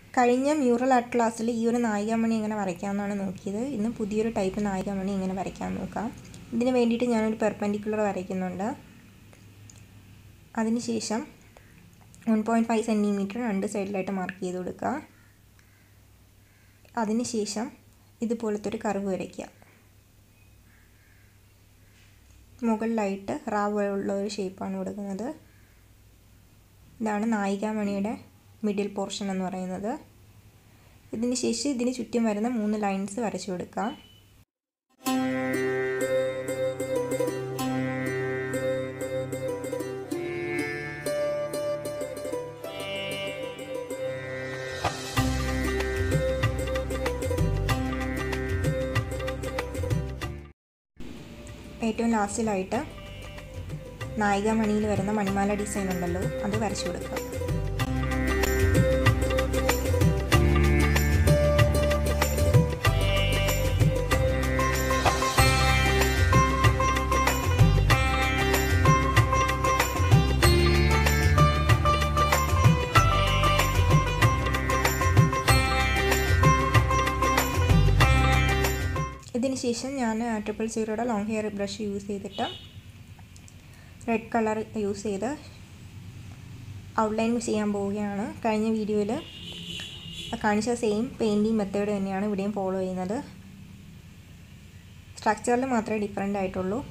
കഴിഞ്ഞ mural art ക്ലാസ്സിൽ ഈ ഒരു നായികാമണി എങ്ങനെ വരയ്ക്കാമെന്നാണ് നോക്കിയത് ഇന്ന് പുതിയൊരു ടൈപ്പ് നായികാമണി എങ്ങനെ വരയ്ക്കാൻ നോക്കാം ഇതിന് വേണ്ടിയിട്ട് ഞാനൊരു പെർപെൻഡിക്കുലർ വരയ്ക്കുന്നുണ്ട് അതിനുശേഷം വൺ പോയിൻറ്റ് ഫൈവ് സെൻറ്റിമീറ്റർ രണ്ട് സൈഡിലായിട്ട് മാർക്ക് ചെയ്ത് കൊടുക്കുക അതിനുശേഷം ഇതുപോലത്തെ ഒരു കർവ് വരയ്ക്കുക മുകളിലായിട്ട് റാവ് ഉള്ള ഒരു ഷേപ്പാണ് കൊടുക്കുന്നത് ഇതാണ് നായികാമണിയുടെ മിഡിൽ പോർഷൻ എന്ന് പറയുന്നത് ഇതിന് ശേഷം ഇതിന് ചുറ്റും വരുന്ന മൂന്ന് ലൈൻസ് വരച്ചു കൊടുക്കാം ഏറ്റവും ലാസ്റ്റിലായിട്ട് നായികാമണിയിൽ വരുന്ന മണിമാല ഡിസൈൻ ഉണ്ടല്ലോ അത് വരച്ചു കൊടുക്കുക ഇതിന് ശേഷം ഞാൻ ട്രിപ്പിൾ സീറോയുടെ ലോങ് ഹെയർ ബ്രഷ് യൂസ് ചെയ്തിട്ട് റെഡ് കളർ യൂസ് ചെയ്ത് ഔട്ട്ലൈൻ ചെയ്യാൻ പോവുകയാണ് കഴിഞ്ഞ വീഡിയോയിൽ കാണിച്ച സെയിം പെയിൻറ്റിങ് മെത്തേഡ് തന്നെയാണ് ഇവിടെയും ഫോളോ ചെയ്യുന്നത് സ്ട്രക്ചറിൽ മാത്രമേ ഡിഫറെൻ്റ് ആയിട്ടുള്ളൂ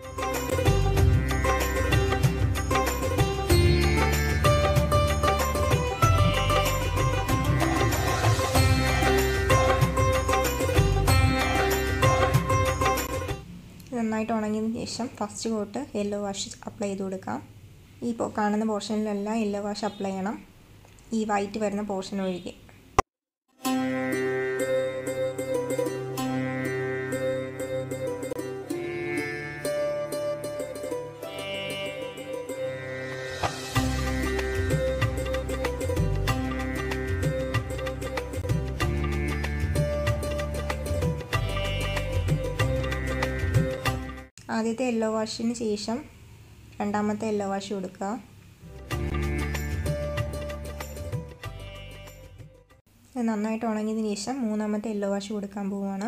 നന്നായിട്ട് ഉണങ്ങിയതിന് ശേഷം first coat yellow wash apply ചെയ്ത് കൊടുക്കാം ഈ കാണുന്ന പോർഷനിലെല്ലാം യെല്ലോ വാഷ് അപ്ലൈ ചെയ്യണം ഈ വൈറ്റ് വരുന്ന പോർഷൻ ഒഴികെ ആദ്യത്തെ യെല്ലോ വാഷിന് ശേഷം രണ്ടാമത്തെ യെല്ലോ വാഷ് കൊടുക്കുക നന്നായിട്ട് ഉണങ്ങിയതിന് ശേഷം മൂന്നാമത്തെ യെല്ലോ വാഷ് കൊടുക്കാൻ പോവുകയാണ്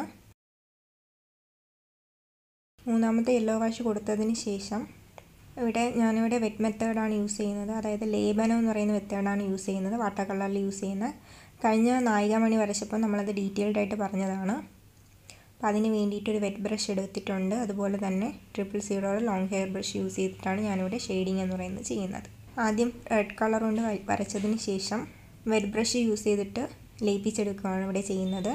മൂന്നാമത്തെ യെല്ലോ വാഷ് കൊടുത്തതിന് ശേഷം ഇവിടെ ഞാനിവിടെ വെറ്റ് മെത്തേഡാണ് യൂസ് ചെയ്യുന്നത് അതായത് ലേപനം എന്ന് പറയുന്ന മെത്തേഡാണ് യൂസ് ചെയ്യുന്നത് വാട്ടർ കളറിൽ യൂസ് ചെയ്യുന്നത് കഴിഞ്ഞ നായികാമണി വരച്ചപ്പോൾ നമ്മളത് ഡീറ്റെയിൽഡ് ആയിട്ട് പറഞ്ഞതാണ് അപ്പോൾ അതിന് വേണ്ടിയിട്ടൊരു വെറ്റ് ബ്രഷ് എടുത്തിട്ടുണ്ട് അതുപോലെ തന്നെ ട്രിപ്പിൾ സീറോയുടെ ലോങ് ഹെയർ ബ്രഷ് യൂസ് ചെയ്തിട്ടാണ് ഞാനിവിടെ ഷെയ്ഡിങ് എന്ന് പറയുന്നത് ചെയ്യുന്നത് ആദ്യം റെഡ് കളർ കൊണ്ട് വരച്ചതിന് ശേഷം വെറ്റ് ബ്രഷ് യൂസ് ചെയ്തിട്ട് ലയിപ്പിച്ചെടുക്കുകയാണ് ഇവിടെ ചെയ്യുന്നത്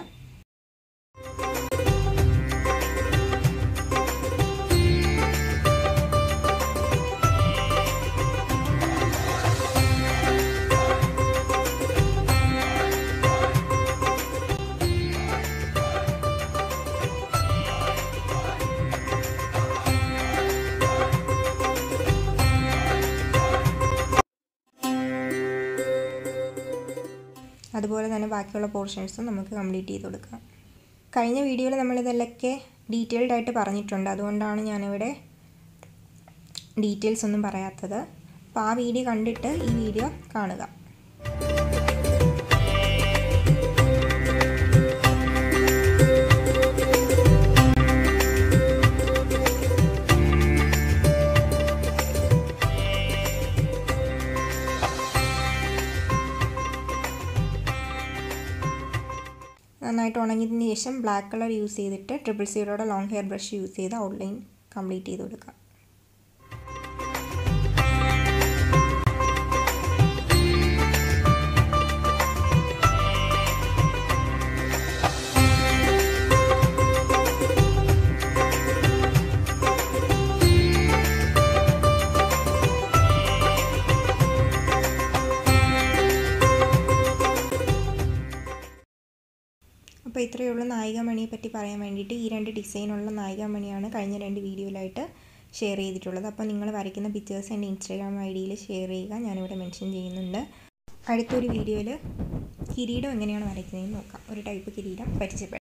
അതുപോലെ തന്നെ ബാക്കിയുള്ള പോർഷൻസും നമുക്ക് കംപ്ലീറ്റ് ചെയ്ത് കൊടുക്കാം കഴിഞ്ഞ വീഡിയോയിൽ നമ്മളിതെല്ലൊക്കെ ഡീറ്റെയിൽഡ് ആയിട്ട് പറഞ്ഞിട്ടുണ്ട് അതുകൊണ്ടാണ് ഞാനിവിടെ ഡീറ്റെയിൽസ് ഒന്നും പറയാത്തത് അപ്പോൾ ആ വീഡിയോ കണ്ടിട്ട് ഈ വീഡിയോ കാണുക നന്നായിട്ട് ഉണങ്ങിയതിന് ശേഷം ബ്ലാക്ക് കളർ യൂസ് ചെയ്തിട്ട് ട്രിപ്പിൾ സീറോയുടെ ലോങ് ഹെയർ ബ്രഷ് യൂസ് ചെയ്ത് ഔട്ട്ലൈൻ കംപ്ലീറ്റ് ചെയ്ത് കൊടുക്കാം അപ്പോൾ ഇത്രയേ ഉള്ളൂ നായികാമണിയെ പറ്റി പറയാൻ വേണ്ടിയിട്ട് ഈ രണ്ട് ഡിസൈനുള്ള നായികാമണിയാണ് കഴിഞ്ഞ രണ്ട് വീഡിയോയിലായിട്ട് ഷെയർ ചെയ്തിട്ടുള്ളത് അപ്പോൾ നിങ്ങൾ വരയ്ക്കുന്ന പിക്ചേഴ്സ് എൻ്റെ ഇൻസ്റ്റാഗ്രാം ഐ ഡിയിൽ ഷെയർ ചെയ്യുക ഞാനിവിടെ മെൻഷൻ ചെയ്യുന്നുണ്ട് അടുത്തൊരു വീഡിയോയിൽ കിരീടം എങ്ങനെയാണ് വരയ്ക്കുന്നതെന്ന് നോക്കാം ഒരു ടൈപ്പ് കിരീടം പരിചയപ്പെടാം